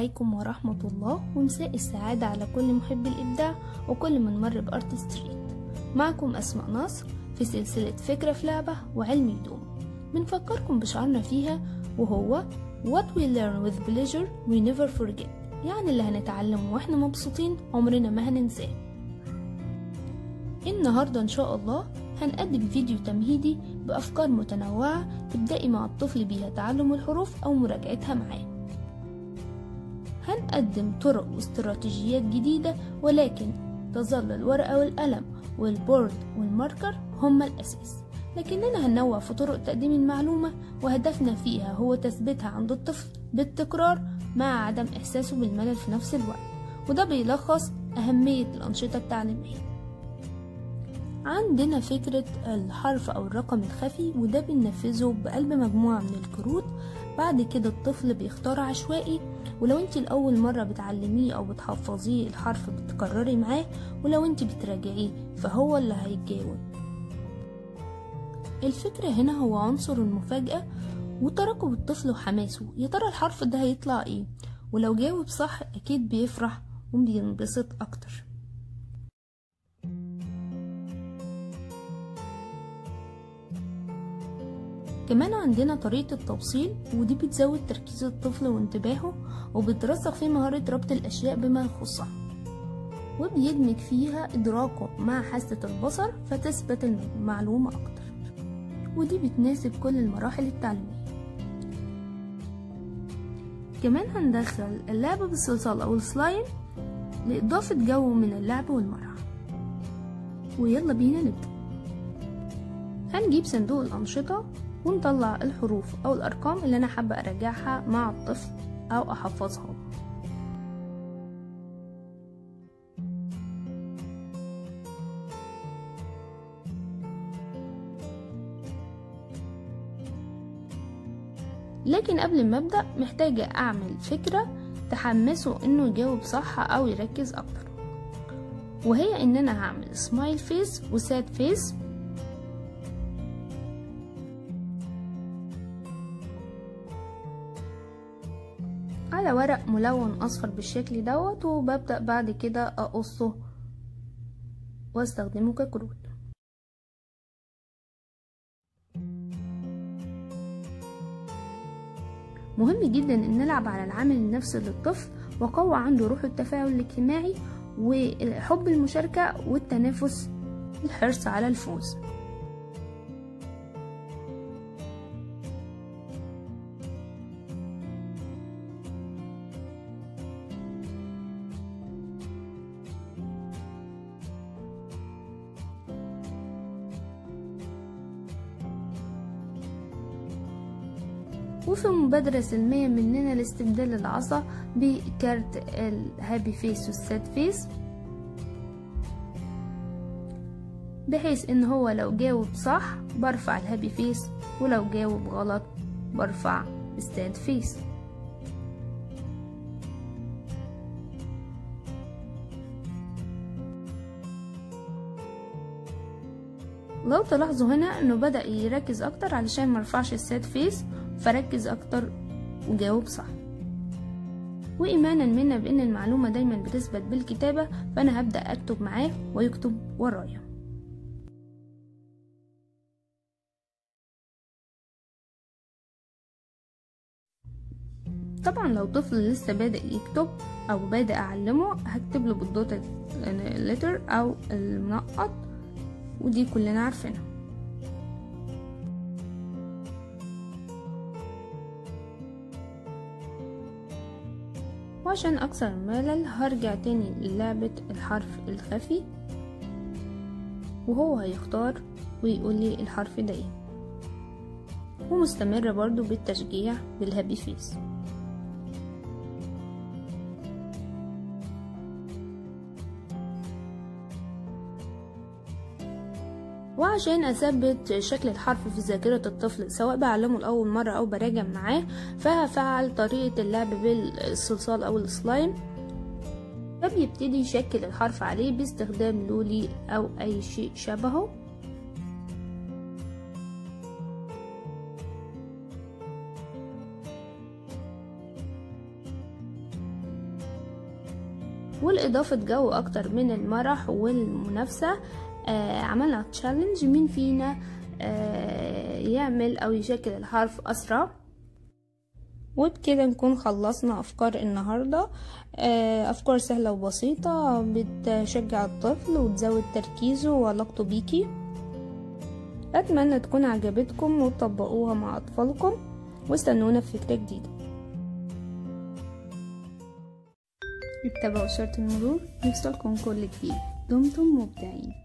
عليكم ورحمة الله ومساء السعادة على كل محب الإبداع وكل من مر بأرت ستريت معكم أسماء نصر في سلسلة فكرة في لعبة وعلم يدوم بنفكركم بشعارنا فيها وهو What we learn with pleasure we never forget يعني اللي هنتعلمه واحنا مبسوطين عمرنا ما هننساه النهاردة إن شاء الله هنقدم فيديو تمهيدي بأفكار متنوعة تبدأي مع الطفل بيها تعلم الحروف أو مراجعتها معاه هنقدم طرق واستراتيجيات جديدة ولكن تظل الورقة والقلم والبورد والماركر هما الأساس لكننا هننوع في طرق تقديم المعلومة وهدفنا فيها هو تثبيتها عند الطفل بالتكرار مع عدم إحساسه بالملل في نفس الوقت وده بيلخص أهمية الأنشطة التعليمية عندنا فكرة الحرف أو الرقم الخفي وده بننفذه بقلب مجموعة من الكروت بعد كده الطفل بيختار عشوائي ولو انت الأول مرة بتعلميه أو بتحفظيه الحرف بتكرري معاه ولو انت بتراجعيه فهو اللي هيجاوب الفكرة هنا هو عنصر المفاجأة وترقب الطفل وحماسه يا ترى الحرف ده هيطلع ايه ولو جاوب صح أكيد بيفرح وبينبسط أكتر كمان عندنا طريقة التوصيل ودي بتزود تركيز الطفل وانتباهه وبترسخ فيه مهارة ربط الأشياء بما يخصها وبيدمج فيها إدراكه مع حاسة البصر فتثبت المعلومة أكتر ودي بتناسب كل المراحل التعليمية كمان هندخل اللعب بالصلصال أو السلايم لإضافة جو من اللعب والمرح ويلا بينا نبدأ هنجيب صندوق الأنشطة ونطلع الحروف أو الأرقام اللي أنا حابة أراجعها مع الطفل أو أحفظها لكن قبل ما أبدأ محتاجة أعمل فكرة تحمسه إنه يجاوب صح أو يركز أكتر وهي إن أنا هعمل سمايل فيس وساد فيس على ورق ملون اصفر بالشكل دوت وببدأ بعد كده اقصه واستخدمه ككروت مهم جدا ان نلعب على العامل النفسي للطفل وقوى عنده روح التفاعل الاجتماعي وحب المشاركة والتنافس الحرص على الفوز وفي مبادرة سلمية مننا لاستبدال العصا بكارت الهابي فيس والساد فيس بحيث ان هو لو جاوب صح برفع الهابي فيس ولو جاوب غلط برفع الساد فيس لو تلاحظوا هنا انه بدأ يركز اكتر علشان مرفعش الساد فيس فركز اكتر وجاوب صح وايمانا منا بان المعلومة دايما بتثبت بالكتابة فانا هبدأ اكتب معاه ويكتب ورايا طبعا لو طفل لسه بادئ يكتب او بادئ اعلمه هكتب له بالدوت لتر او المنقط ودي كلنا عارفينها وعشان أكثر الملل هرجع تاني للعبة الحرف الخفي وهو هيختار ويقول لي الحرف ده ايه ومستمرة برضو بالتشجيع بالهابي فيس وعشان اثبت شكل الحرف في ذاكرة الطفل سواء بعلمه لأول مرة او براجع معاه فهفعل طريقة اللعب بالصلصال او السلايم فبيبتدي يشكل الحرف عليه باستخدام لولي او اي شيء شبهه والإضافة جو أكتر من المرح والمنافسة آه عملنا تشالنج مين فينا آه يعمل أو يشكل الحرف أسرع وبكده نكون خلصنا أفكار النهاردة آه أفكار سهلة وبسيطة بتشجع الطفل وتزود تركيزه وعلاقته بيكي أتمنى تكون عجبتكم وتطبقوها مع أطفالكم واستنونا في فكرة جديدة اتبعوا إشارة المرور يوصلكم كل جديد دمتم مبدعين